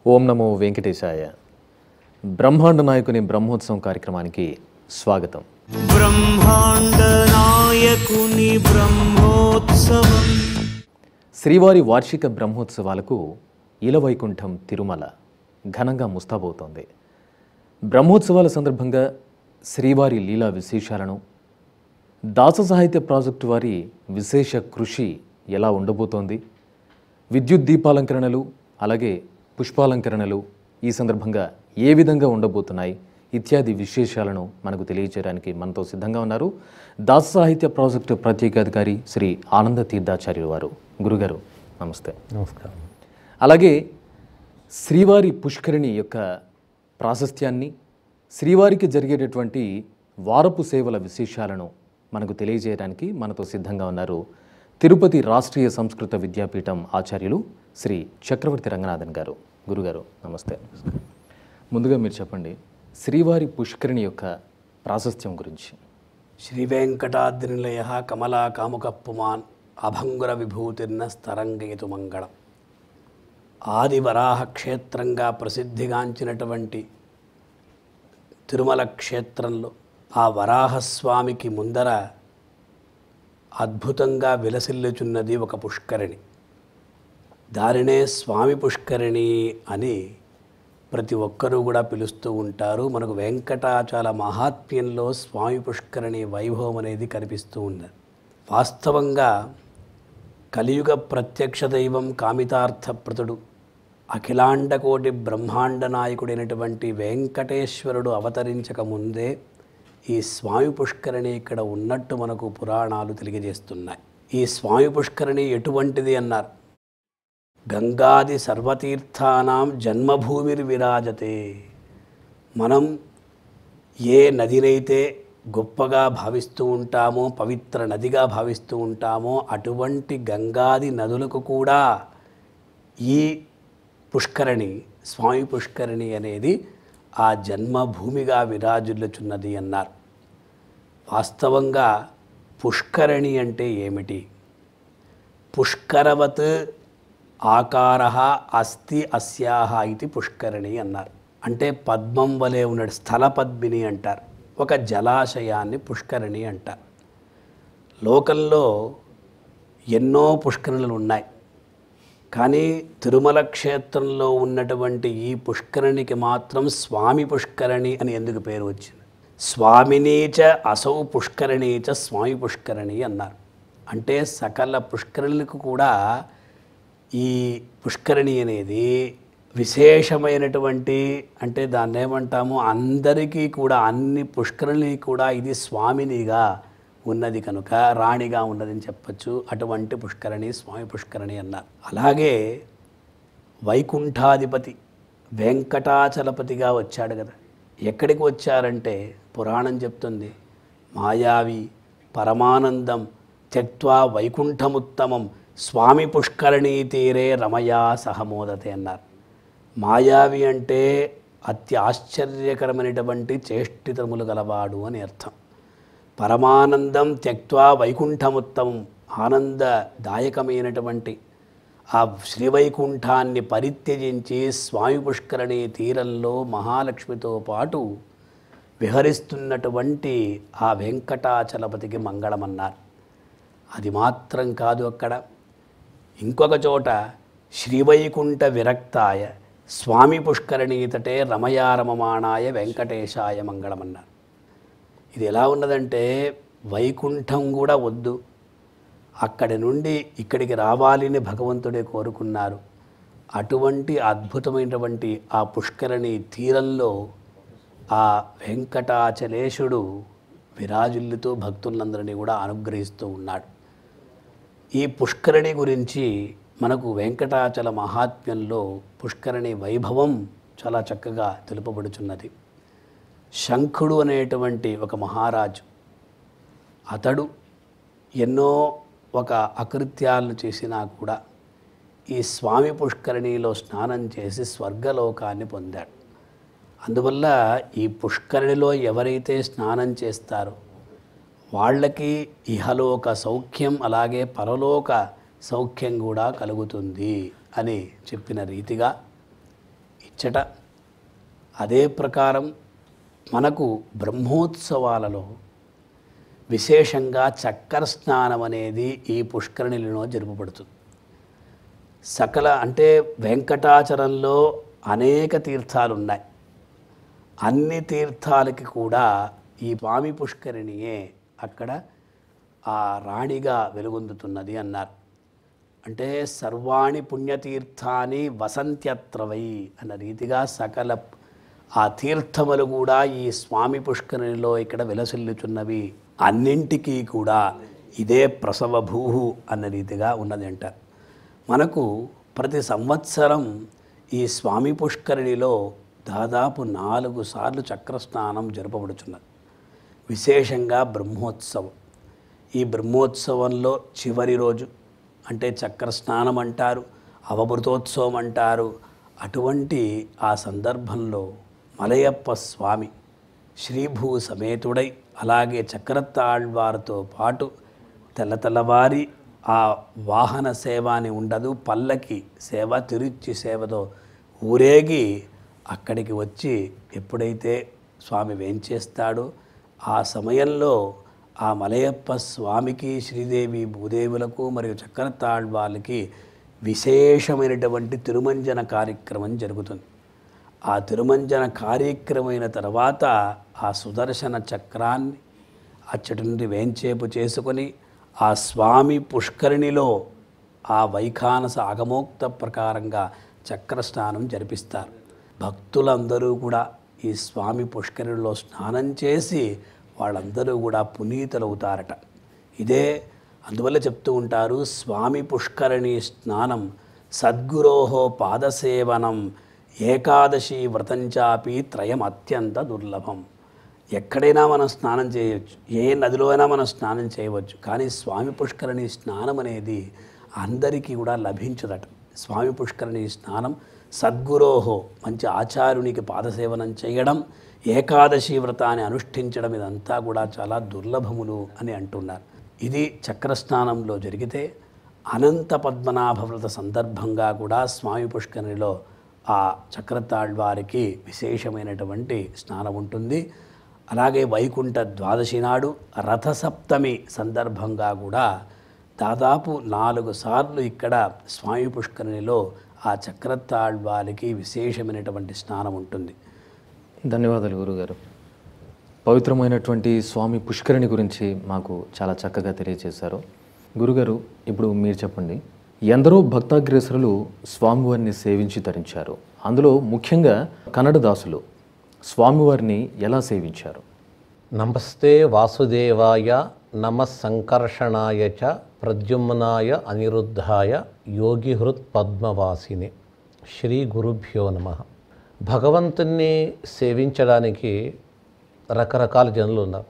ఓం నమో వెంకటేశాయ బ్రహ్మాండ నాయకుని బ్రహ్మోత్సవం కార్యక్రమానికి స్వాగతం బ్రహ్మాండ నాయకుని బ్రహ్మోత్సవం శ్రీవారి వార్షిక బ్రహ్మోత్సవాలకు ఇలవైకుంఠం తిరుమల ఘనంగా ముస్తాబవుతోంది బ్రహ్మోత్సవాల సందర్భంగా శ్రీవారి లీలా విశేషాలను దాస సాహిత్య ప్రాజెక్టు వారి విశేష కృషి ఎలా ఉండబోతోంది విద్యుత్ దీపాలంకరణలు అలాగే పుష్పాలంకరణలు ఈ సందర్భంగా ఏ విధంగా ఉండబోతున్నాయి ఇత్యాది విశేషాలను మనకు తెలియజేయడానికి మనతో సిద్ధంగా ఉన్నారు దాస సాహిత్య ప్రాజెక్టు ప్రత్యేకాధికారి శ్రీ ఆనంద తీర్థాచార్యులు వారు గురుగారు నమస్తే నమస్కారం అలాగే శ్రీవారి పుష్కరిణి యొక్క ప్రాశస్త్యాన్ని శ్రీవారికి జరిగేటటువంటి వారపు సేవల విశేషాలను మనకు తెలియజేయడానికి మనతో సిద్ధంగా ఉన్నారు తిరుపతి రాష్ట్రీయ సంస్కృత విద్యాపీఠం ఆచార్యులు శ్రీ చక్రవర్తి రంగనాథన్ గారు గురుగారు నమస్తే ముందుగా మీరు చెప్పండి శ్రీవారి పుష్కరిణి యొక్క ప్రాశస్త్యం గురించి శ్రీ వెంకటాద్రినిలయ కమలా కాముక పుమాన్ అభంగుర విభూతిర్న స్తరంగయతు మంగళం ఆది వరాహ క్షేత్రంగా ప్రసిద్ధిగాంచినటువంటి తిరుమల క్షేత్రంలో ఆ వరాహస్వామికి ముందర అద్భుతంగా విలసిల్లుచున్నది ఒక పుష్కరిణి దానినే స్వామి పుష్కరిణి అని ప్రతి ఒక్కరూ కూడా పిలుస్తూ ఉంటారు మనకు వెంకటాచల మహాత్మ్యంలో స్వామి పుష్కరిణి వైభవం అనేది కనిపిస్తూ ఉన్నది వాస్తవంగా కలియుగ ప్రత్యక్ష దైవం కామితార్థప్రతుడు అఖిలాండకోటి బ్రహ్మాండ నాయకుడైనటువంటి వెంకటేశ్వరుడు అవతరించక ముందే ఈ స్వామి పుష్కరిణి ఇక్కడ ఉన్నట్టు మనకు పురాణాలు తెలియజేస్తున్నాయి ఈ స్వామి పుష్కరిణి ఎటువంటిది అన్నారు గంగాది సర్వతీర్థానాం జన్మభూమిర్ విరాజతే మనం ఏ నదినైతే గొప్పగా భావిస్తూ ఉంటామో పవిత్ర నదిగా భావిస్తూ ఉంటామో అటువంటి గంగాది నదులకు కూడా ఈ పుష్కరిణి స్వామి పుష్కరిణి అనేది ఆ జన్మభూమిగా విరాజిల్లుచున్నది అన్నారు వాస్తవంగా పుష్కరిణి అంటే ఏమిటి పుష్కరవత్ ఆకార అస్తి అస్యాహ ఇది పుష్కరిణి అన్నారు అంటే పద్మం వలె ఉన్నాడు స్థల పద్మిని అంటారు ఒక జలాశయాన్ని పుష్కరిణి అంటారు లోకంలో ఎన్నో పుష్కరిణులు ఉన్నాయి కానీ తిరుమల క్షేత్రంలో ఉన్నటువంటి ఈ పుష్కరిణికి మాత్రం స్వామి పుష్కరిణి అని ఎందుకు పేరు వచ్చింది స్వామినీచ అసౌ పుష్కరిణీచ స్వామి పుష్కరిణి అన్నారు అంటే సకల పుష్కరిణులకు కూడా ఈ పుష్కరిణి అనేది విశేషమైనటువంటి అంటే దాన్ని ఏమంటాము అందరికీ కూడా అన్ని పుష్కరిణి కూడా ఇది స్వామినిగా ఉన్నది కనుక రాణిగా ఉన్నదని చెప్పచ్చు అటువంటి పుష్కరిణి స్వామి పుష్కరిణి అన్నారు అలాగే వైకుంఠాధిపతి వెంకటాచలపతిగా వచ్చాడు కదా ఎక్కడికి వచ్చారంటే పురాణం చెప్తుంది మాయావి పరమానందం త్యక్వా వైకుంఠముత్తమం స్వామి పుష్కరిణీ తీరే రమయా సహమోదతే అన్నారు మాయావి అంటే అతి ఆశ్చర్యకరమైనటువంటి చేష్టితములు గలవాడు అని అర్థం పరమానందం త్యక్వా వైకుంఠముత్తమం ఆనందదాయకమైనటువంటి ఆ శ్రీవైకుంఠాన్ని పరిత్యజించి స్వామి పుష్కరిణి తీరంలో మహాలక్ష్మితో పాటు విహరిస్తున్నటువంటి ఆ వెంకటాచలపతికి మంగళమన్నారు అది మాత్రం కాదు అక్కడ ఇంకొక చోట శ్రీవైకుంఠ విరక్తాయ స్వామి పుష్కరిణీతటే రమయారమమాణాయ వెంకటేశాయ మంగళమన్నారు ఇది ఎలా ఉన్నదంటే వైకుంఠం కూడా వద్దు అక్కడి నుండి ఇక్కడికి రావాలని భగవంతుడే కోరుకున్నారు అటువంటి అద్భుతమైనటువంటి ఆ పుష్కరిణి తీరంలో ఆ వెంకటాచలేశుడు విరాజుల్లుతూ భక్తులందరినీ కూడా అనుగ్రహిస్తూ ఉన్నాడు ఈ పుష్కరిణి గురించి మనకు వెంకటాచల మహాత్మ్యంలో పుష్కరిణి వైభవం చాలా చక్కగా తెలుపబడుచున్నది శంఖుడు అనేటువంటి ఒక మహారాజు అతడు ఎన్నో ఒక అకృత్యాలను చేసినా కూడా ఈ స్వామి పుష్కరిణిలో స్నానం చేసి స్వర్గలోకాన్ని పొందాడు అందువల్ల ఈ పుష్కరిణిలో ఎవరైతే స్నానం చేస్తారో వాళ్ళకి ఇహలోక సౌఖ్యం అలాగే పరలోక సౌఖ్యం కూడా కలుగుతుంది అని చెప్పిన రీతిగా ఇచ్చట అదే ప్రకారం మనకు బ్రహ్మోత్సవాలలో విశేషంగా చక్కెర స్నానం అనేది ఈ పుష్కరిణిలో జరుపబడుతుంది సకల అంటే వెంకటాచలంలో అనేక తీర్థాలు ఉన్నాయి అన్ని తీర్థాలకి కూడా ఈ స్వామి పుష్కరిణియే అక్కడ ఆ రాణిగా వెలుగొందుతున్నది అన్నారు అంటే సర్వాణి పుణ్యతీర్థాని వసంత్యత్రవై అన్న రీతిగా సకల ఆ తీర్థములు కూడా ఈ స్వామి పుష్కరిణిలో ఇక్కడ విలసిల్లుచున్నవి అన్నింటికీ కూడా ఇదే ప్రసవ భూహు అన్న రీతిగా ఉన్నది అంటారు మనకు ప్రతి సంవత్సరం ఈ స్వామి పుష్కరిణిలో దాదాపు నాలుగు సార్లు చక్రస్నానం జరపబడుచున్నది విశేషంగా బ్రహ్మోత్సవం ఈ బ్రహ్మోత్సవంలో చివరి రోజు అంటే చక్ర స్నానం అంటారు అవభృతోత్సవం అంటారు అటువంటి ఆ సందర్భంలో మలయప్ప స్వామి శ్రీభూ సమేతుడై అలాగే చక్రతాళ్వారితో పాటు తెల్ల తెల్లవారి ఆ వాహన సేవ అని ఉండదు పల్లకి సేవ తిరుచి సేవతో ఊరేగి అక్కడికి వచ్చి ఎప్పుడైతే స్వామి వేంచేస్తాడో ఆ సమయంలో ఆ మలయప్ప స్వామికి శ్రీదేవి భూదేవులకు మరియు చక్రతాళ్వాళ్ళకి విశేషమైనటువంటి తిరుమంజన కార్యక్రమం జరుగుతుంది ఆ తిరుమంజన కార్యక్రమైన తర్వాత ఆ సుదర్శన చక్రాన్ని అచ్చటి నుండి వేంచేపు చేసుకొని ఆ స్వామి పుష్కరిణిలో ఆ వైఖానస ఆగమోక్త ప్రకారంగా చక్ర స్నానం జరిపిస్తారు భక్తులందరూ కూడా ఈ స్వామి పుష్కరిణిలో స్నానం చేసి వాళ్ళందరూ కూడా పునీతులవుతారట ఇదే అందువల్ల చెప్తూ ఉంటారు స్వామి పుష్కరిణి స్నానం సద్గురోహో పాదసేవనం ఏకాదశి వ్రతంచాపి త్రయం అత్యంత దుర్లభం ఎక్కడైనా మనం స్నానం చేయవచ్చు ఏ నదిలో అయినా మనం స్నానం చేయవచ్చు కానీ స్వామి పుష్కరిణి స్నానం అనేది అందరికీ కూడా లభించదట స్వామి పుష్కరిణి స్నానం సద్గురోహో మంచి ఆచార్యునికి పాదసేవనం చేయడం ఏకాదశి వ్రతాన్ని అనుష్ఠించడం ఇదంతా కూడా చాలా దుర్లభములు అని అంటున్నారు ఇది చక్రస్నానంలో జరిగితే అనంత పద్మనాభ వ్రత సందర్భంగా కూడా స్వామి పుష్కరిణిలో ఆ చక్రతాళ్వారికి విశేషమైనటువంటి స్నానం ఉంటుంది అలాగే వైకుంఠ ద్వాదశి నాడు రథసప్తమి సందర్భంగా కూడా దాదాపు నాలుగు సార్లు ఇక్కడ స్వామి పుష్కరిణిలో ఆ చక్రతాళ్వారికి విశేషమైనటువంటి స్నానం ఉంటుంది ధన్యవాదాలు గురుగారు పవిత్రమైనటువంటి స్వామి పుష్కరిణి గురించి మాకు చాలా చక్కగా తెలియజేశారు గురుగారు ఇప్పుడు మీరు చెప్పండి ఎందరో భక్తాగ్రేసరులు స్వామివారిని సేవించి తరించారు అందులో ముఖ్యంగా కన్నడదాసులు స్వామివారిని ఎలా సేవించారు నమస్తే వాసుదేవాయ నమ సంకర్షణాయ చ ప్రద్యుమ్నాయ అనిరుద్ధాయ యోగిహృత్ పద్మవాసిని శ్రీ గురుభ్యో నమ భగవంతుణ్ణి సేవించడానికి రకరకాల జనులు ఉన్నారు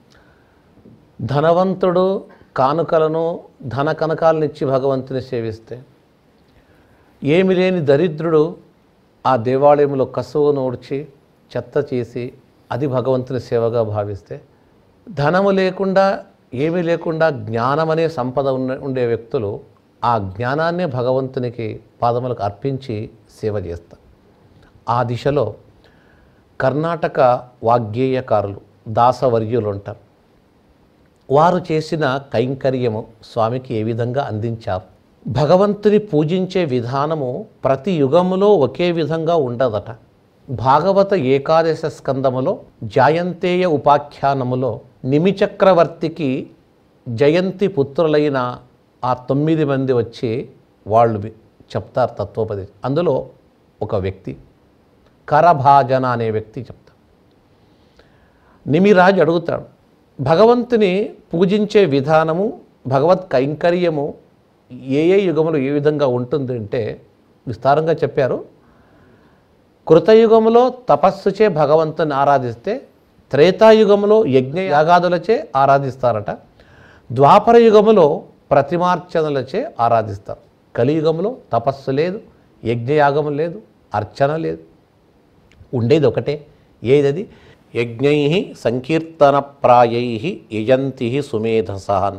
ధనవంతుడు కానుకలను ధన కనకాలను ఇచ్చి భగవంతుని సేవిస్తే ఏమి లేని దరిద్రుడు ఆ దేవాలయంలో కసువును ఊడ్చి చెత్త చేసి అది భగవంతుని సేవగా భావిస్తే ధనము లేకుండా ఏమీ లేకుండా జ్ఞానం అనే సంపద ఉన్న ఉండే వ్యక్తులు ఆ జ్ఞానాన్నే భగవంతునికి పాదములకు అర్పించి సేవ చేస్తారు ఆ దిశలో కర్ణాటక వాగ్గేయకారులు దాసవర్యులు ఉంటారు వారు చేసిన కైంకర్యము స్వామికి ఏ విధంగా అందించారు భగవంతుని పూజించే విధానము ప్రతి యుగములో ఒకే విధంగా ఉండదట భాగవత ఏకాదశ స్కందములో జాయంతేయ ఉపాఖ్యానములో నిమిచక్రవర్తికి జయంతి పుత్రులైన ఆ తొమ్మిది మంది వచ్చి వాళ్ళు వి- చెప్తారు తత్వోపదేశం అందులో ఒక వ్యక్తి కరభాజన అనే వ్యక్తి చెప్తాడు నిమిరాజు అడుగుతాడు భగవంతుని పూజించే విధానము భగవత్ కైంకర్యము ఏ ఏ యుగములో ఏ విధంగా ఉంటుంది అంటే విస్తారంగా చెప్పారు కృతయుగములో తపస్సుచే భగవంతుని ఆరాధిస్తే త్రేతాయుగములో యజ్ఞ యాగాదులచే ఆరాధిస్తారట ద్వాపర యుగములో ప్రతిమార్చనలచే ఆరాధిస్తారు కలియుగంలో తపస్సు లేదు యజ్ఞయాగము లేదు అర్చన లేదు ఉండేది ఒకటే ఏదది యజ్ఞై సంకీర్తన ప్రాయై యజంతి సుమేధసాన్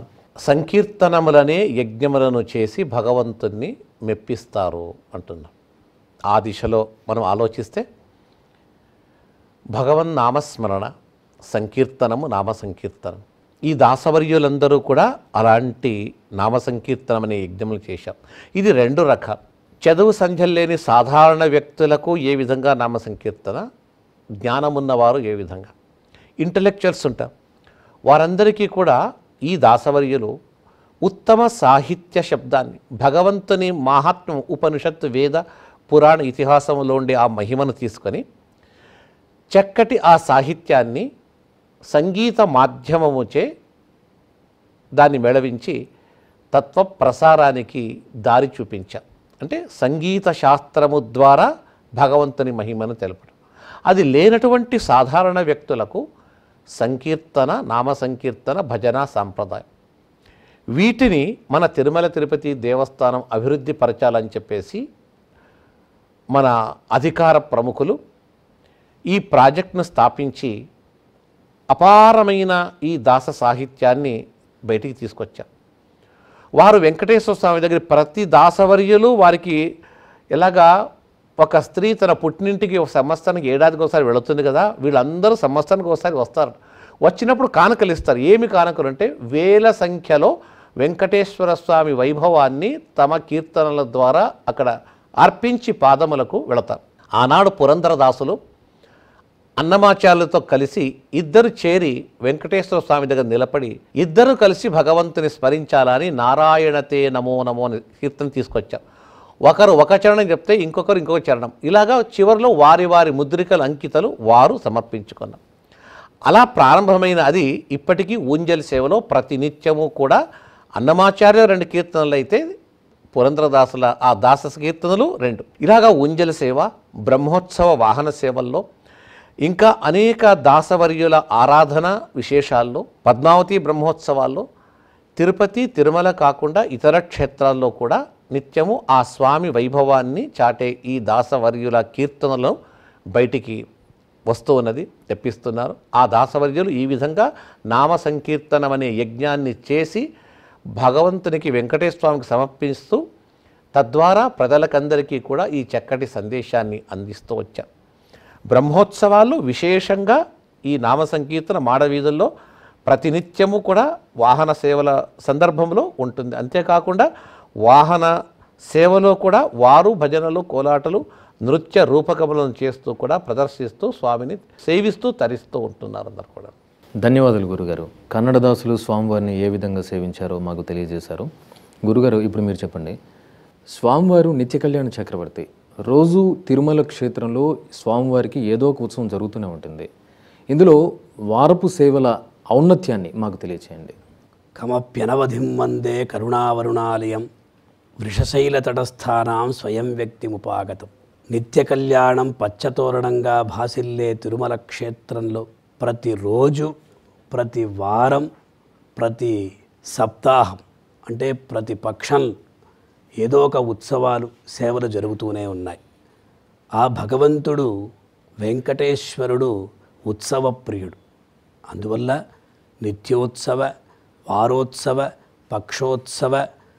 సంకీర్తనములనే యజ్ఞములను చేసి భగవంతుణ్ణి మెప్పిస్తారు అంటున్నాం ఆ దిశలో మనం ఆలోచిస్తే భగవన్ నామస్మరణ సంకీర్తనము నామ సంకీర్తనం ఈ దాసవర్యులందరూ కూడా అలాంటి నామ సంకీర్తనం అనే యజ్ఞములు చేశాం ఇది రెండు రకాలు చదువు సంధ్యలు లేని సాధారణ వ్యక్తులకు ఏ విధంగా నామ సంకీర్తన జ్ఞానం ఉన్నవారు ఏ విధంగా ఇంటలెక్చువల్స్ ఉంటారు వారందరికీ కూడా ఈ దాసవర్యులు ఉత్తమ సాహిత్య శబ్దాన్ని భగవంతుని మహాత్మ్యం ఉపనిషత్తు వేద పురాణ ఇతిహాసంలో ఉండే ఆ మహిమను తీసుకొని చక్కటి ఆ సాహిత్యాన్ని సంగీత మాధ్యమముచే దాన్ని మెళవించి తత్వ ప్రసారానికి దారి చూపించాం అంటే సంగీత శాస్త్రము ద్వారా భగవంతుని మహిమను తెలపడం అది లేనటువంటి సాధారణ వ్యక్తులకు సంకీర్తన నామ సంకీర్తన భజన సాంప్రదాయం వీటిని మన తిరుమల తిరుపతి దేవస్థానం అభివృద్ధి పరచాలని చెప్పేసి మన అధికార ప్రముఖులు ఈ ప్రాజెక్ట్ను స్థాపించి అపారమైన ఈ దాస సాహిత్యాన్ని బయటికి తీసుకొచ్చారు వారు వెంకటేశ్వర స్వామి దగ్గర ప్రతి దాసవర్యులు వారికి ఎలాగా ఒక స్త్రీ తన పుట్టినింటికి ఒక సంవత్సరానికి ఏడాదికి ఒకసారి వెళుతుంది కదా వీళ్ళందరూ సంవత్సరానికి ఒకసారి వస్తారు వచ్చినప్పుడు కానుకలు ఇస్తారు ఏమి కానుకలు అంటే వేల సంఖ్యలో వెంకటేశ్వర స్వామి వైభవాన్ని తమ కీర్తనల ద్వారా అక్కడ అర్పించి పాదములకు వెళతారు ఆనాడు పురంధరదాసులు అన్నమాచార్యులతో కలిసి ఇద్దరు చేరి వెంకటేశ్వర స్వామి దగ్గర నిలబడి ఇద్దరు కలిసి భగవంతుని స్మరించాలని నారాయణతే నమో నమో అని కీర్తన తీసుకొచ్చారు ఒకరు ఒక చరణం చెప్తే ఇంకొకరు ఇంకొక చరణం ఇలాగా చివరిలో వారి వారి ముద్రికల అంకితలు వారు సమర్పించుకున్నారు అలా ప్రారంభమైన అది ఇప్పటికీ ఊంజల్ సేవలో ప్రతినిత్యము కూడా అన్నమాచార్య రెండు కీర్తనలు అయితే పురంధ్రదాసుల ఆ దాస కీర్తనలు రెండు ఇలాగా ఊంజల సేవ బ్రహ్మోత్సవ వాహన సేవల్లో ఇంకా అనేక దాసవర్యుల ఆరాధన విశేషాల్లో పద్మావతి బ్రహ్మోత్సవాల్లో తిరుపతి తిరుమల కాకుండా ఇతర క్షేత్రాల్లో కూడా నిత్యము ఆ స్వామి వైభవాన్ని చాటే ఈ దాసవర్యుల కీర్తనలను బయటికి వస్తూ ఉన్నది తెప్పిస్తున్నారు ఆ దాసవర్యులు ఈ విధంగా నామ సంకీర్తనం అనే యజ్ఞాన్ని చేసి భగవంతునికి వెంకటేశ్వర స్వామికి సమర్పిస్తూ తద్వారా ప్రజలకందరికీ కూడా ఈ చక్కటి సందేశాన్ని అందిస్తూ వచ్చారు బ్రహ్మోత్సవాలు విశేషంగా ఈ నామ సంకీర్తన మాడవీధుల్లో ప్రతినిత్యము కూడా వాహన సేవల సందర్భంలో ఉంటుంది అంతేకాకుండా వాహన సేవలో కూడా వారు భజనలు కోలాటలు నృత్య రూపకములను చేస్తూ కూడా ప్రదర్శిస్తూ స్వామిని సేవిస్తూ తరిస్తూ ఉంటున్నారు అందరు కూడా ధన్యవాదాలు గురుగారు కన్నడదాసులు స్వామివారిని ఏ విధంగా సేవించారో మాకు తెలియజేశారు గురుగారు ఇప్పుడు మీరు చెప్పండి స్వామివారు నిత్య కళ్యాణ చక్రవర్తి రోజు తిరుమల క్షేత్రంలో స్వామివారికి ఏదో ఒక ఉత్సవం జరుగుతూనే ఉంటుంది ఇందులో వారపు సేవల ఔన్నత్యాన్ని మాకు తెలియచేయండి కమప్యనవధిం వందే కరుణావరుణాలయం వృషశైలతటస్థానాం స్వయం వ్యక్తిముపాగతం నిత్య కళ్యాణం పచ్చతోరణంగా భాసిల్లే తిరుమల క్షేత్రంలో ప్రతిరోజు ప్రతి వారం ప్రతి సప్తాహం అంటే ప్రతి పక్షం ఏదో ఒక ఉత్సవాలు సేవలు జరుగుతూనే ఉన్నాయి ఆ భగవంతుడు వెంకటేశ్వరుడు ఉత్సవ ప్రియుడు అందువల్ల నిత్యోత్సవ వారోత్సవ పక్షోత్సవ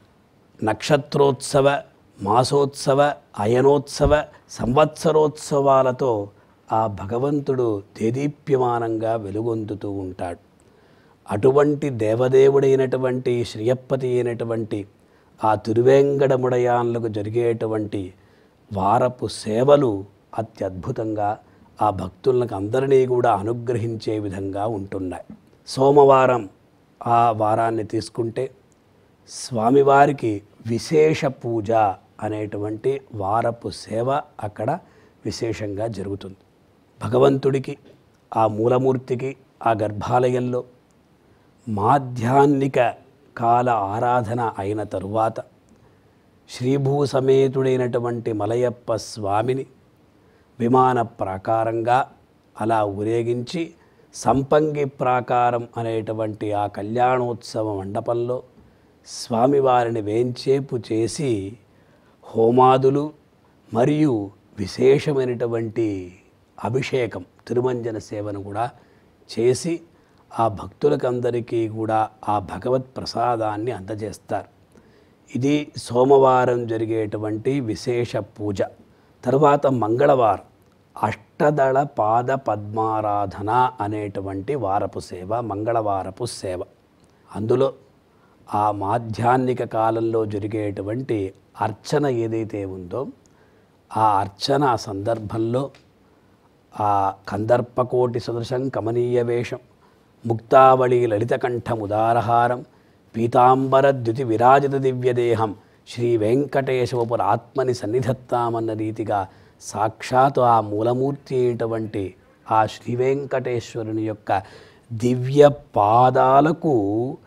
నక్షత్రోత్సవ మాసోత్సవ అయనోత్సవ సంవత్సరోత్సవాలతో ఆ భగవంతుడు దేదీప్యమానంగా వెలుగొందుతూ ఉంటాడు అటువంటి దేవదేవుడైనటువంటి శ్రీయప్పతి అయినటువంటి ఆ తిరువేంగడముడయాన్లకు జరిగేటువంటి వారపు సేవలు అత్యద్భుతంగా ఆ భక్తులకు అందరినీ కూడా అనుగ్రహించే విధంగా ఉంటున్నాయి సోమవారం ఆ వారాన్ని తీసుకుంటే స్వామివారికి విశేష పూజ అనేటువంటి వారపు సేవ అక్కడ విశేషంగా జరుగుతుంది భగవంతుడికి ఆ మూలమూర్తికి ఆ గర్భాలయంలో మాధ్యాన్నిక కాల ఆరాధన అయిన తరువాత శ్రీభూ సమేతుడైనటువంటి మలయప్ప స్వామిని విమాన ప్రాకారంగా అలా ఊరేగించి సంపంగి ప్రాకారం అనేటువంటి ఆ కళ్యాణోత్సవ మండపంలో స్వామివారిని వేంచేపు చేసి హోమాదులు మరియు విశేషమైనటువంటి అభిషేకం తిరుమంజన సేవను కూడా చేసి ఆ భక్తులకందరికీ కూడా ఆ భగవత్ ప్రసాదాన్ని అందజేస్తారు ఇది సోమవారం జరిగేటువంటి విశేష పూజ తర్వాత మంగళవారం అష్టదళ పాద పద్మారాధన అనేటువంటి వారపు సేవ మంగళవారపు సేవ అందులో ఆ మాధ్యాహ్నిక కాలంలో జరిగేటువంటి అర్చన ఏదైతే ఉందో ఆ అర్చన సందర్భంలో ఆ కందర్పకోటి సదృశం కమనీయ వేషం ముక్తావళి లలితకంఠముదారహారం పీతాంబర ద్యుతి విరాజిత దివ్యదేహం శ్రీ వెంకటేశవపుర ఆత్మని సన్నిధత్తామన్న రీతిగా సాక్షాత్ ఆ మూలమూర్తి అయినటువంటి ఆ శ్రీ వెంకటేశ్వరుని యొక్క దివ్య పాదాలకు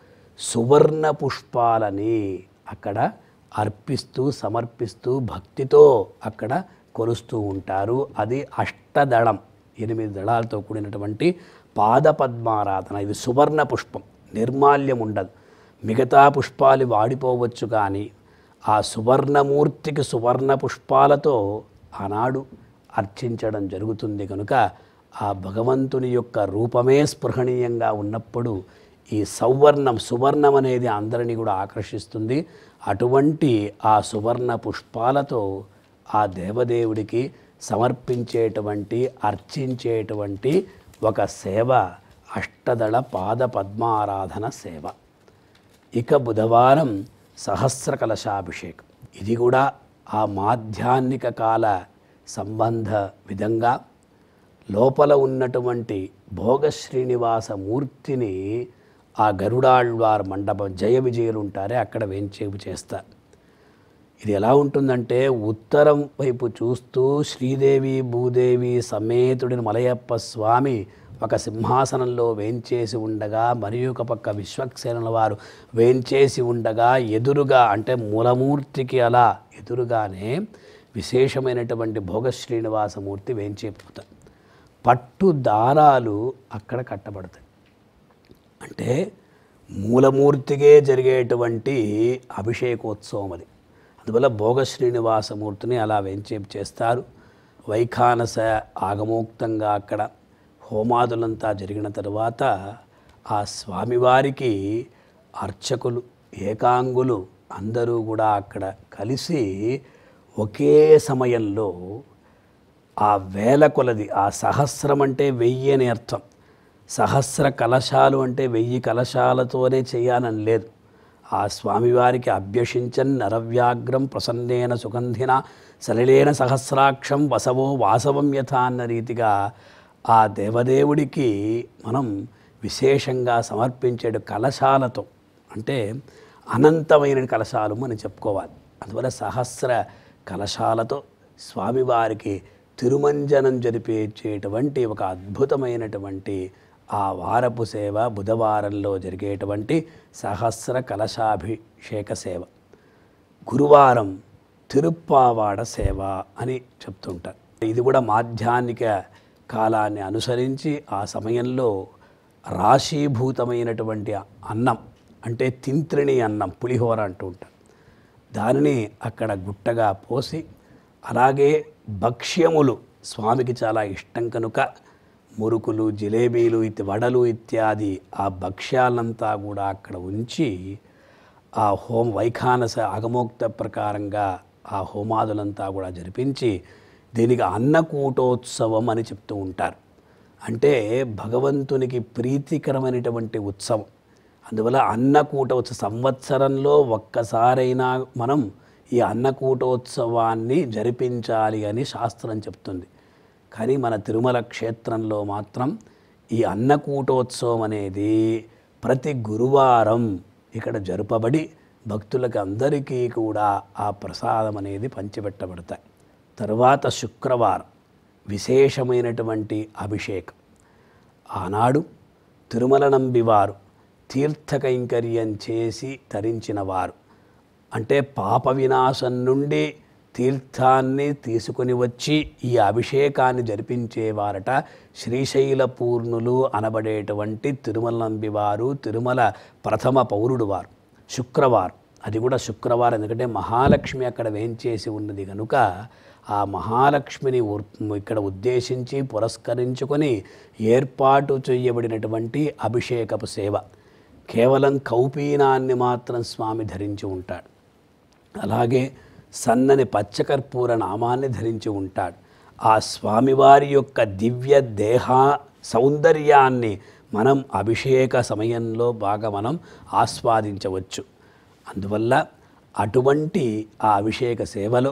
సువర్ణ పుష్పాలని అక్కడ అర్పిస్తూ సమర్పిస్తూ భక్తితో అక్కడ కొలుస్తూ ఉంటారు అది అష్టదళం ఎనిమిది దళాలతో కూడినటువంటి పాద పద్మారాధన ఇది సువర్ణ పుష్పం నిర్మాల్యం ఉండదు మిగతా పుష్పాలు వాడిపోవచ్చు కానీ ఆ సువర్ణమూర్తికి సువర్ణ పుష్పాలతో ఆనాడు అర్చించడం జరుగుతుంది కనుక ఆ భగవంతుని యొక్క రూపమే స్పృహణీయంగా ఉన్నప్పుడు ఈ సౌవర్ణం సువర్ణం అనేది అందరినీ కూడా ఆకర్షిస్తుంది అటువంటి ఆ సువర్ణ పుష్పాలతో ఆ దేవదేవుడికి సమర్పించేటువంటి అర్చించేటువంటి ఒక సేవ అష్టదళ పాద పద్మారాధన సేవ ఇక బుధవారం సహస్ర కలశాభిషేకం ఇది కూడా ఆ మాధ్యాహ్నిక కాల సంబంధ విధంగా లోపల ఉన్నటువంటి భోగ శ్రీనివాస మూర్తిని ఆ గరుడాళ్వార్ మండపం జయ విజయులు ఉంటారే అక్కడ వేంచేపు చేస్తారు ఇది ఎలా ఉంటుందంటే ఉత్తరం వైపు చూస్తూ శ్రీదేవి భూదేవి సమేతుడిని మలయప్ప స్వామి ఒక సింహాసనంలో వేంచేసి ఉండగా మరి ఒక పక్క విశ్వక్సేనుల వారు వేంచేసి ఉండగా ఎదురుగా అంటే మూలమూర్తికి అలా ఎదురుగానే విశేషమైనటువంటి భోగ శ్రీనివాసమూర్తి వేంచేపోతారు పట్టు దారాలు అక్కడ కట్టబడతాయి అంటే మూలమూర్తికే జరిగేటువంటి అభిషేకోత్సవం అది అందువల్ల భోగ శ్రీనివాసమూర్తిని అలా వెంచేపు చేస్తారు వైఖానస ఆగమోక్తంగా అక్కడ హోమాదులంతా జరిగిన తరువాత ఆ స్వామివారికి అర్చకులు ఏకాంగులు అందరూ కూడా అక్కడ కలిసి ఒకే సమయంలో ఆ వేల కొలది ఆ సహస్రం అంటే వెయ్యి అని అర్థం సహస్ర కలశాలు అంటే వెయ్యి కలశాలతోనే చేయాలని లేదు ఆ స్వామివారికి అభ్యసించన్ నరవ్యాగ్రం ప్రసన్నేన సుగంధిన సలిలేన సహస్రాక్షం వసవో వాసవం యథ అన్న రీతిగా ఆ దేవదేవుడికి మనం విశేషంగా సమర్పించే కలశాలతో అంటే అనంతమైన కలశాలు అని చెప్పుకోవాలి అందువల్ల సహస్ర కలశాలతో స్వామివారికి తిరుమంజనం జరిపించేటువంటి ఒక అద్భుతమైనటువంటి ఆ వారపు సేవ బుధవారంలో జరిగేటువంటి సహస్ర కలశాభిషేక సేవ గురువారం తిరుప్పావాడ సేవ అని చెప్తుంటారు ఇది కూడా మాధ్యాహ్నిక కాలాన్ని అనుసరించి ఆ సమయంలో రాశీభూతమైనటువంటి అన్నం అంటే తింత్రిణి అన్నం పులిహోర అంటూ ఉంటారు దానిని అక్కడ గుట్టగా పోసి అలాగే భక్ష్యములు స్వామికి చాలా ఇష్టం కనుక మురుకులు జిలేబీలు ఇతి వడలు ఇత్యాది ఆ భక్ష్యాలంతా కూడా అక్కడ ఉంచి ఆ హోం వైఖానస అగమోక్త ప్రకారంగా ఆ హోమాదులంతా కూడా జరిపించి దీనికి అన్నకూటోత్సవం అని చెప్తూ ఉంటారు అంటే భగవంతునికి ప్రీతికరమైనటువంటి ఉత్సవం అందువల్ల అన్నకూట ఉత్సవ సంవత్సరంలో ఒక్కసారైనా మనం ఈ అన్నకూటోత్సవాన్ని జరిపించాలి అని శాస్త్రం చెప్తుంది కానీ మన తిరుమల క్షేత్రంలో మాత్రం ఈ అన్నకూటోత్సవం అనేది ప్రతి గురువారం ఇక్కడ జరుపబడి భక్తులకు అందరికీ కూడా ఆ ప్రసాదం అనేది పంచిపెట్టబడతాయి తరువాత శుక్రవారం విశేషమైనటువంటి అభిషేకం ఆనాడు తిరుమల నంబివారు తీర్థకైంకర్యం చేసి తరించిన వారు అంటే పాప వినాశం నుండి తీర్థాన్ని తీసుకొని వచ్చి ఈ అభిషేకాన్ని జరిపించేవారట శ్రీశైల పూర్ణులు అనబడేటువంటి తిరుమల నంబివారు తిరుమల ప్రథమ పౌరుడు వారు శుక్రవారం అది కూడా శుక్రవారం ఎందుకంటే మహాలక్ష్మి అక్కడ వేంచేసి ఉన్నది కనుక ఆ మహాలక్ష్మిని ఉర్- ఇక్కడ ఉద్దేశించి పురస్కరించుకొని ఏర్పాటు చేయబడినటువంటి అభిషేకపు సేవ కేవలం కౌపీనాన్ని మాత్రం స్వామి ధరించి ఉంటాడు అలాగే సన్నని పచ్చకర్పూర నామాన్ని ధరించి ఉంటాడు ఆ స్వామివారి యొక్క దివ్య దేహ సౌందర్యాన్ని మనం అభిషేక సమయంలో బాగా మనం ఆస్వాదించవచ్చు అందువల్ల అటువంటి ఆ అభిషేక సేవలో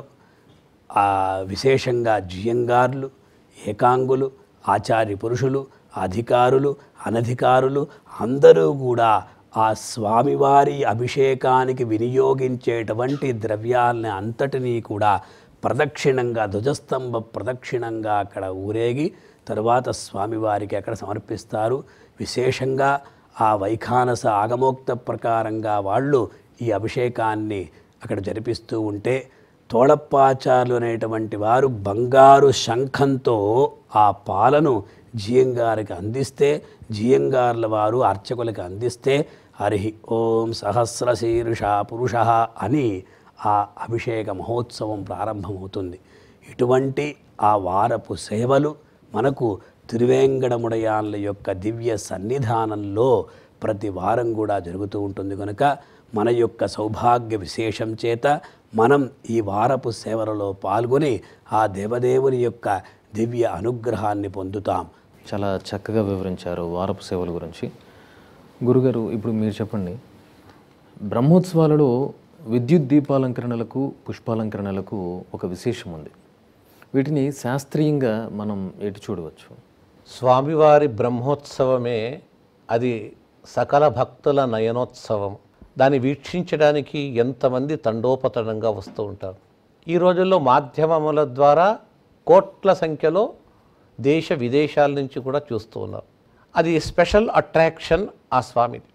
ఆ విశేషంగా జియంగార్లు ఏకాంగులు ఆచార్య పురుషులు అధికారులు అనధికారులు అందరూ కూడా ఆ స్వామివారి అభిషేకానికి వినియోగించేటువంటి ద్రవ్యాలని అంతటినీ కూడా ప్రదక్షిణంగా ధ్వజస్తంభ ప్రదక్షిణంగా అక్కడ ఊరేగి తరువాత స్వామివారికి అక్కడ సమర్పిస్తారు విశేషంగా ఆ వైఖానస ఆగమోక్త ప్రకారంగా వాళ్ళు ఈ అభిషేకాన్ని అక్కడ జరిపిస్తూ ఉంటే తోళప్పాచార్లు అనేటువంటి వారు బంగారు శంఖంతో ఆ పాలను జియంగారికి అందిస్తే జియంగార్ల వారు అర్చకులకు అందిస్తే హరి ఓం సహస్రశీర్ష పురుష అని ఆ అభిషేక మహోత్సవం ప్రారంభమవుతుంది ఇటువంటి ఆ వారపు సేవలు మనకు తిరువేంగడముడయాన్ల యొక్క దివ్య సన్నిధానంలో ప్రతి వారం కూడా జరుగుతూ ఉంటుంది కనుక మన యొక్క సౌభాగ్య విశేషం చేత మనం ఈ వారపు సేవలలో పాల్గొని ఆ దేవదేవుని యొక్క దివ్య అనుగ్రహాన్ని పొందుతాం చాలా చక్కగా వివరించారు వారపు సేవల గురించి గురుగారు ఇప్పుడు మీరు చెప్పండి బ్రహ్మోత్సవాలలో విద్యుత్ దీపాలంకరణలకు పుష్పాలంకరణలకు ఒక విశేషం ఉంది వీటిని శాస్త్రీయంగా మనం ఎటు చూడవచ్చు స్వామివారి బ్రహ్మోత్సవమే అది సకల భక్తుల నయనోత్సవం దాన్ని వీక్షించడానికి ఎంతమంది తండోపతండంగా వస్తూ ఉంటారు ఈ రోజుల్లో మాధ్యమముల ద్వారా కోట్ల సంఖ్యలో దేశ విదేశాల నుంచి కూడా చూస్తూ ఉన్నారు అది స్పెషల్ అట్రాక్షన్ ఆ స్వామిది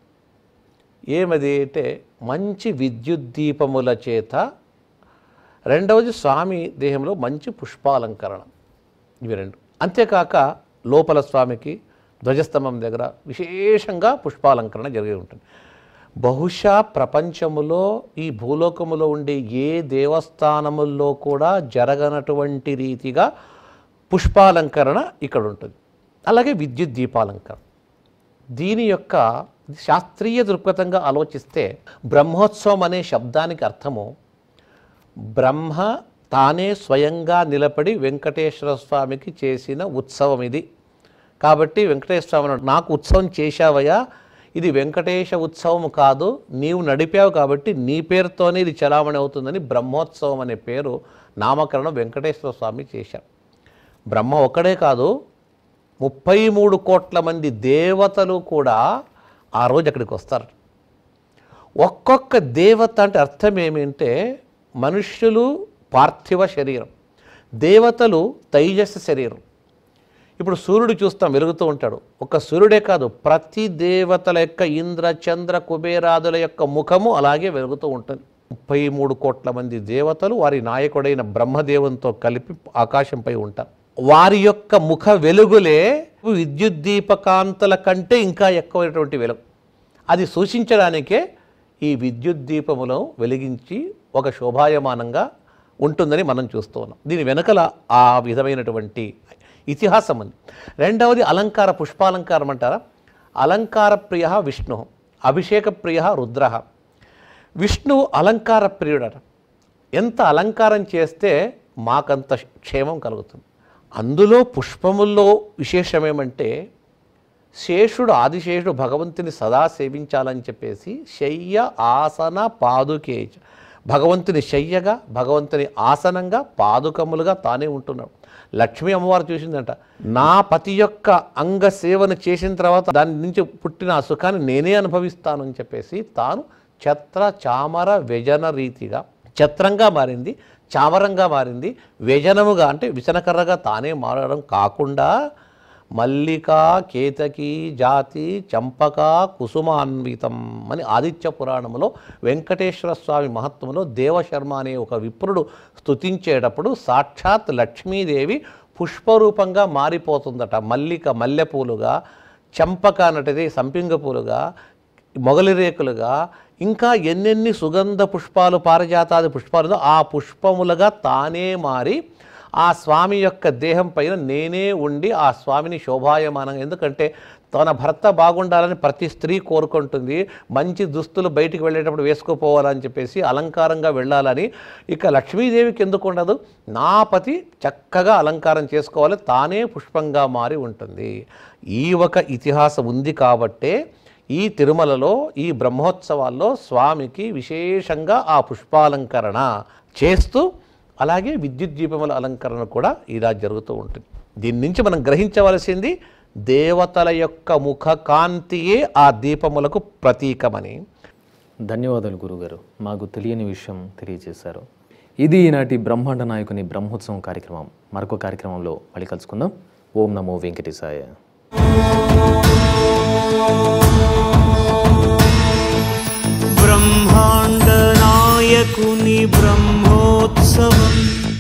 ఏమది అంటే మంచి విద్యుత్ దీపముల చేత రెండవది స్వామి దేహంలో మంచి పుష్పాలంకరణ ఇవి రెండు అంతేకాక లోపల స్వామికి ధ్వజస్తంభం దగ్గర విశేషంగా పుష్పాలంకరణ జరిగి ఉంటుంది బహుశా ప్రపంచములో ఈ భూలోకములో ఉండే ఏ దేవస్థానముల్లో కూడా జరగనటువంటి రీతిగా పుష్పాలంకరణ ఇక్కడ ఉంటుంది అలాగే విద్యుత్ దీపాలంకరణ దీని యొక్క శాస్త్రీయ దృక్పథంగా ఆలోచిస్తే బ్రహ్మోత్సవం అనే శబ్దానికి అర్థము బ్రహ్మ తానే స్వయంగా నిలబడి వెంకటేశ్వర స్వామికి చేసిన ఉత్సవం ఇది కాబట్టి వెంకటేశ్వర స్వామి అన్నాడు, నాకు ఉత్సవం చేశావయ్యా ఇది వెంకటేశ ఉత్సవం కాదు నీవు నడిపావు కాబట్టి నీ పేరుతోనే ఇది చలామణి అవుతుందని బ్రహ్మోత్సవం అనే పేరు నామకరణం వెంకటేశ్వర స్వామి చేశారు బ్రహ్మ ఒక్కడే కాదు ముప్పై మూడు కోట్ల మంది దేవతలు కూడా ఆ రోజు అక్కడికి వస్తారు ఒక్కొక్క దేవత అంటే అర్థం ఏమిటంటే మనుష్యులు పార్థివ శరీరం దేవతలు తైజస్సు శరీరం ఇప్పుడు సూర్యుడు చూస్తాం వెలుగుతూ ఉంటాడు ఒక సూర్యుడే కాదు ప్రతి దేవతల యొక్క ఇంద్ర చంద్ర కుబేరాదుల యొక్క ముఖము అలాగే వెలుగుతూ ఉంటుంది ముప్పై మూడు కోట్ల మంది దేవతలు వారి నాయకుడైన బ్రహ్మదేవునితో కలిపి ఆకాశంపై ఉంటారు వారి యొక్క ముఖ వెలుగులే విద్యుత్ దీపకాంతల కంటే ఇంకా ఎక్కువైనటువంటి వెలుగు అది సూచించడానికే ఈ విద్యుత్ దీపములను వెలిగించి ఒక శోభాయమానంగా ఉంటుందని మనం చూస్తూ ఉన్నాం దీని వెనకల ఆ విధమైనటువంటి ఇతిహాసం ఉంది రెండవది అలంకార పుష్పాలంకారం అంటారా అలంకార ప్రియ విష్ణు అభిషేక ప్రియ రుద్ర విష్ణు అలంకార ప్రియుడట ఎంత అలంకారం చేస్తే మాకంత క్షేమం కలుగుతుంది అందులో పుష్పముల్లో విశేషమేమంటే శేషుడు ఆదిశేషుడు భగవంతుని సదా సేవించాలని చెప్పేసి శయ్య ఆసన పాదుకేచ భగవంతుని శయ్యగా భగవంతుని ఆసనంగా పాదుకములుగా తానే ఉంటున్నాడు లక్ష్మీ అమ్మవారు చూసిందంట నా పతి యొక్క అంగ సేవను చేసిన తర్వాత దాని నుంచి పుట్టిన ఆ సుఖాన్ని నేనే అనుభవిస్తాను అని చెప్పేసి తాను ఛత్ర చామర వ్యజన రీతిగా ఛత్రంగా మారింది చామరంగా మారింది వ్యజనముగా అంటే విసనకర్రగా తానే మారడం కాకుండా మల్లిక కేతకి జాతి చంపక కుసుమాన్వితం అని ఆదిత్య పురాణంలో వెంకటేశ్వర స్వామి మహత్వంలో దేవశర్మ అనే ఒక విప్రుడు స్తుతించేటప్పుడు సాక్షాత్ లక్ష్మీదేవి పుష్పరూపంగా మారిపోతుందట మల్లిక మల్లెపూలుగా చంపక అన్నటిది సంపింగ పూలుగా మొగలి రేకులుగా ఇంకా ఎన్నెన్ని సుగంధ పుష్పాలు పారిజాతాది పుష్పాలు ఆ పుష్పములుగా తానే మారి ఆ స్వామి యొక్క దేహం పైన నేనే ఉండి ఆ స్వామిని శోభాయమానంగా ఎందుకంటే తన భర్త బాగుండాలని ప్రతి స్త్రీ కోరుకుంటుంది మంచి దుస్తులు బయటికి వెళ్ళేటప్పుడు వేసుకోపోవాలని చెప్పేసి అలంకారంగా వెళ్ళాలని ఇక లక్ష్మీదేవికి ఎందుకు ఉండదు నా పతి చక్కగా అలంకారం చేసుకోవాలి తానే పుష్పంగా మారి ఉంటుంది ఈ ఒక ఇతిహాసం ఉంది కాబట్టే ఈ తిరుమలలో ఈ బ్రహ్మోత్సవాల్లో స్వామికి విశేషంగా ఆ పుష్పాలంకరణ చేస్తూ అలాగే విద్యుత్ దీపముల అలంకరణ కూడా ఇలా జరుగుతూ ఉంటుంది దీని నుంచి మనం గ్రహించవలసింది దేవతల యొక్క ముఖ కాంతియే ఆ దీపములకు ప్రతీకమని ధన్యవాదాలు గురుగారు మాకు తెలియని విషయం తెలియజేశారు ఇది ఈనాటి బ్రహ్మాండ నాయకుని బ్రహ్మోత్సవం కార్యక్రమం మరొక కార్యక్రమంలో మళ్ళీ కలుసుకుందాం ఓం నమో వెంకటేశాయ ब्रह्माण्डनायकुनि ब्रह्मोत्सवम्